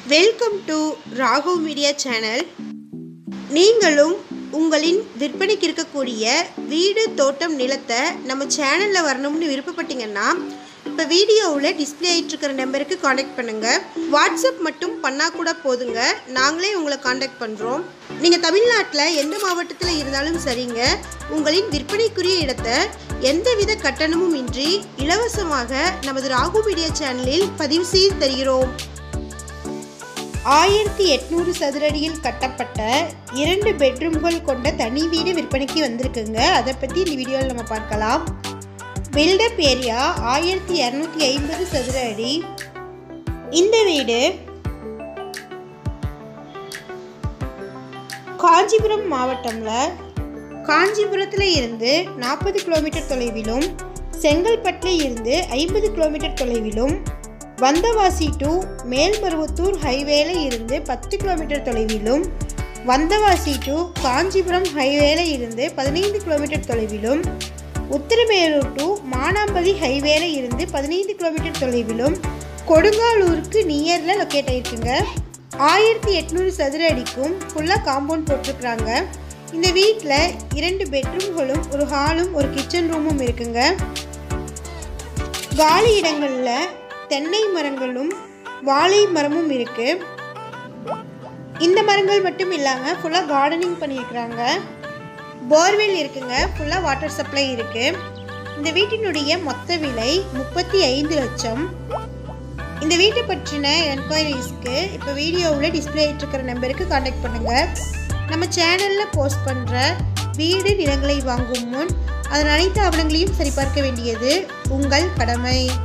welcome to Raghav media channel நீங்களும் உங்களின் விற்பனைக்கு இருக்கக்கூடிய வீடு தோட்டம் நிலத்தை நம்ம சேனலில் வரணும்னு விருப்பப்பட்டீங்கன்னா இப்போ வீடியோவில் டிஸ்பிளே ஆகிட்டு இருக்கிற நம்பருக்கு காண்டாக்ட் பண்ணுங்கள் வாட்ஸ்அப் மட்டும் பண்ணால் கூட போதுங்க நாங்களே உங்களை காண்டாக்ட் பண்ணுறோம் நீங்கள் தமிழ்நாட்டில் எந்த மாவட்டத்தில் இருந்தாலும் சரிங்க உங்களின் விற்பனைக்குரிய இடத்தை எந்தவித கட்டணமும் இன்றி இலவசமாக நமது ராகு மீடியா சேனலில் பதிவு செய்து தருகிறோம் ஆயிரத்தி எட்நூறு சதுரடியில் கட்டப்பட்ட இரண்டு பெட்ரூம்கள் கொண்ட தனி வீடு விற்பனைக்கு வந்திருக்குங்க அதை பற்றி இந்த வீடியோவில் நம்ம பார்க்கலாம் பில்டப் ஏரியா ஆயிரத்தி இரநூத்தி ஐம்பது சதுர அடி இந்த வீடு காஞ்சிபுரம் மாவட்டம்ல காஞ்சிபுரத்தில் இருந்து நாற்பது கிலோமீட்டர் தொலைவிலும் செங்கல்பட்டில் இருந்து ஐம்பது கிலோமீட்டர் தொலைவிலும் வந்தவாசி டு மேல்மருவத்தூர் ஹைவேல இருந்து பத்து கிலோமீட்டர் தொலைவிலும் வந்தவாசி டு காஞ்சிபுரம் ஹைவேல இருந்து பதினைந்து கிலோமீட்டர் தொலைவிலும் உத்திரமேரூர் டு மானாம்பதி ஹைவேல இருந்து பதினைந்து கிலோமீட்டர் தொலைவிலும் கொடுங்காலூருக்கு நியரில் லொக்கேட் ஆயிருக்குங்க ஆயிரத்தி எட்நூறு சதுர அடிக்கும் ஃபுல்லாக காம்பவுண்ட் போட்டிருக்கிறாங்க இந்த வீட்டில் இரண்டு பெட்ரூம்களும் ஒரு ஹாலும் ஒரு கிச்சன் ரூமும் இருக்குங்க காலி இடங்களில் தென்னை மரங்களும் வாழை மரமும் இருக்கு இந்த மரங்கள் மட்டும் இல்லாமல் ஃபுல்லாக கார்டனிங் பண்ணியிருக்கிறாங்க போர்வெல் இருக்குங்க ஃபுல்லாக வாட்டர் சப்ளை இருக்கு இந்த வீட்டினுடைய மொத்த விலை முப்பத்தி ஐந்து லட்சம் இந்த வீட்டை பற்றின என்கொயரிஸ்க்கு இப்போ வீடியோவில் டிஸ்பிளே ஆகிட்டு இருக்கிற நம்பருக்கு காண்டாக்ட் பண்ணுங்கள் நம்ம சேனலில் போஸ்ட் பண்ணுற வீடு நிலங்களை வாங்கும் முன் அதன் அனைத்து ஆவணங்களையும் சரிபார்க்க வேண்டியது உங்கள் கடமை